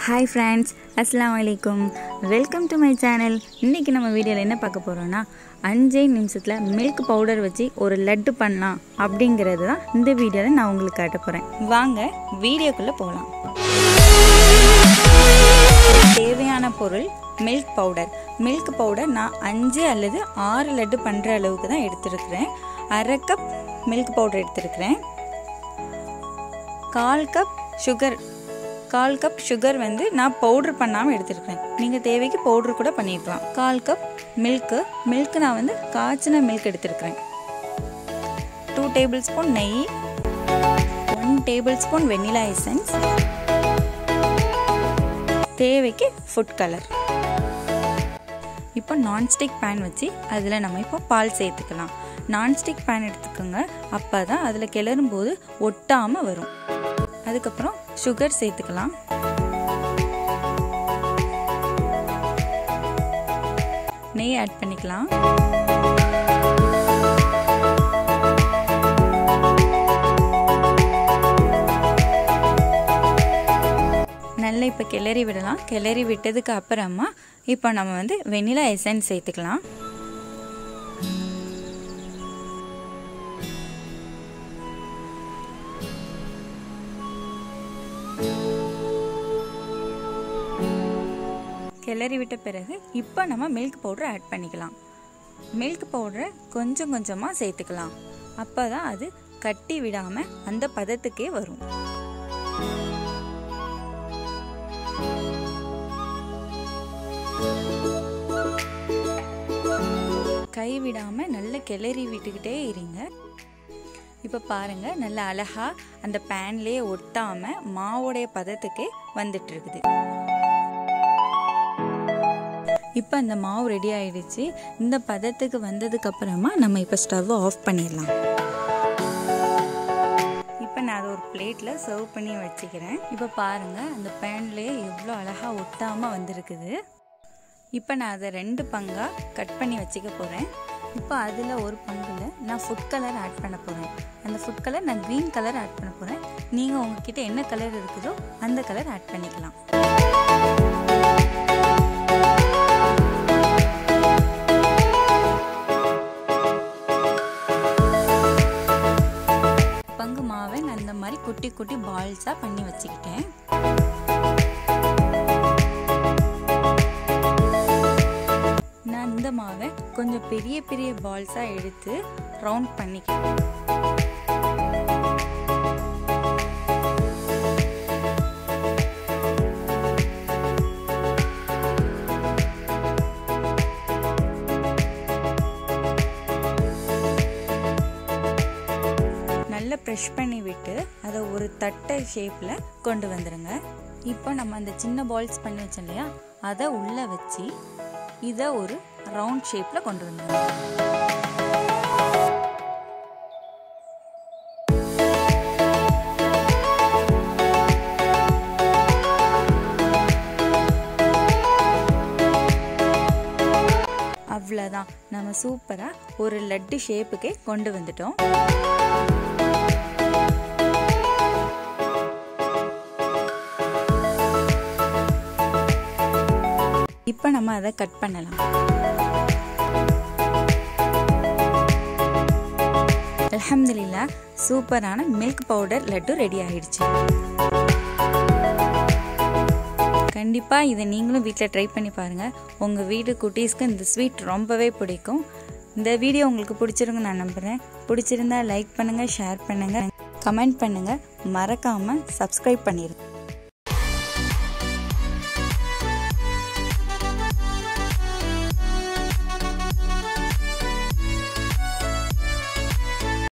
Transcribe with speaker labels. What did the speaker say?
Speaker 1: hi friends அஸ்ஸலாமு அலைக்கும் welcome to my channel இன்றைக்கி நம்ம வீடியோவில் என்ன பார்க்க போகிறோன்னா அஞ்சே நிமிஷத்தில் மில்க் பவுடர் வச்சு ஒரு லட்டு பண்ணலாம் அப்படிங்கிறது தான் இந்த வீடியோவில் நான் உங்களுக்கு காட்ட போகிறேன் வாங்க வீடியோக்குள்ளே போகலாம் தேவையான பொருள் மில்க் பவுடர் மில்க் பவுடர் நான் அஞ்சு அல்லது ஆறு லட்டு பண்ணுற அளவுக்கு தான் எடுத்துருக்கிறேன் அரை கப் மில்க் பவுடர் எடுத்துருக்கிறேன் கால் கப் சுகர் கால் கப் சுகர் வந்து நான் பவுடர் பண்ணாமல் எடுத்துருக்கேன் நீங்கள் தேவைக்கு பவுடர் கூட பண்ணியிருக்கலாம் கால் கப் மில்க்கு மில்க்கு நான் வந்து காய்ச்சின மில்க் எடுத்துருக்கிறேன் டூ டேபிள் ஸ்பூன் நெய் one table spoon vanilla essence தேவைக்கு ஃபுட் கலர் இப்போ நான்ஸ்டிக் பேன் வச்சு அதில் நம்ம இப்போ பால் சேர்த்துக்கலாம் நான்ஸ்டிக் பேன் எடுத்துக்கோங்க அப்போ தான் அதில் கிளறும் போது ஒட்டாமல் வரும் அதுக்கப்புறம் சுகர் சேர்த்துக்கலாம் நெய் ஆட் பண்ணிக்கலாம் நல்லா இப்போ கிளறி விடலாம் கிளறி விட்டதுக்கு அப்புறமா இப்போ நம்ம வந்து வெனிலா எசன்ஸ் சேர்த்துக்கலாம் கிளறி விட்ட பிறகு இப்போ நம்ம மில்க் பவுடர் ஆட் பண்ணிக்கலாம் மில்க் பவுடரை கொஞ்சம் கொஞ்சமாக சேர்த்துக்கலாம் அப்போ தான் அது கட்டி விடாமல் அந்த பதத்துக்கே வரும் கை விடாமல் நல்ல கிளறி விட்டுக்கிட்டே இருங்க இப்போ பாருங்க நல்ல அழகா அந்த பேன்லேயே ஒட்டாம மாவோடைய பதத்துக்கே வந்துட்டு இருக்குது இப்போ அந்த மாவு ரெடி ஆயிடுச்சு இந்த பதத்துக்கு வந்ததுக்கு அப்புறமா நம்ம இப்போ ஸ்டவ் ஆஃப் பண்ணிடலாம் இப்போ நான் அதை ஒரு பிளேட்டில் சர்வ் பண்ணி வச்சுக்கிறேன் இப்போ பாருங்க அந்த பேன்லேயே எவ்வளோ அழகா ஒட்டாமல் வந்திருக்குது இப்போ நான் அதை ரெண்டு பங்காக கட் பண்ணி வச்சுக்க போகிறேன் இப்போ அதில் ஒரு பங்கில் நான் ஃபுட் கலர் ஆட் பண்ண போகிறேன் அந்த ஃபுட் கலர் நான் க்ரீன் கலர் ஆட் பண்ண போகிறேன் நீங்கள் உங்ககிட்ட என்ன கலர் இருக்குதோ அந்த கலர் ஆட் பண்ணிக்கலாம் பங்கு மாவை நான் இந்த மாதிரி குட்டி குட்டி பால்ஸாக பண்ணி வச்சுக்கிட்டேன் நான் இந்த மாவை கொஞ்சம் பெரிய பெரிய பால்ஸாக எடுத்து ரவுண்ட் பண்ணிக்கிறேன் நல்லா ப்ரெஷ் பண்ணி விட்டு அதை ஒரு தட்டை ஷேப்பில் கொண்டு வந்துடுங்க இப்போ நம்ம அந்த சின்ன பால்ஸ் பண்ணி வச்சோம் இல்லையா அதை உள்ளே வச்சு இதை ஒரு ரவுண்ட் ஷேப்பில் கொண்டு வந்துடுங்க அவ்வளோதான் நம்ம சூப்பராக ஒரு லட்டு ஷேப்புக்கே கொண்டு வந்துட்டோம் இப்போ நம்ம அதை கட் பண்ணலாம் அலமதுல்லா சூப்பரான மில்க் பவுடர் லட்டு ரெடி ஆயிடுச்சு கண்டிப்பாக இதை நீங்களும் வீட்டில் ட்ரை பண்ணி பாருங்கள் உங்கள் வீடு குட்டீஸ்க்கு இந்த ஸ்வீட் ரொம்பவே பிடிக்கும் இந்த வீடியோ உங்களுக்கு பிடிச்சிருக்குன்னு நான் நம்புகிறேன் பிடிச்சிருந்தா லைக் பண்ணுங்கள் ஷேர் பண்ணுங்கள் கமெண்ட் பண்ணுங்கள் மறக்காமல் சப்ஸ்கிரைப் பண்ணிடுங்க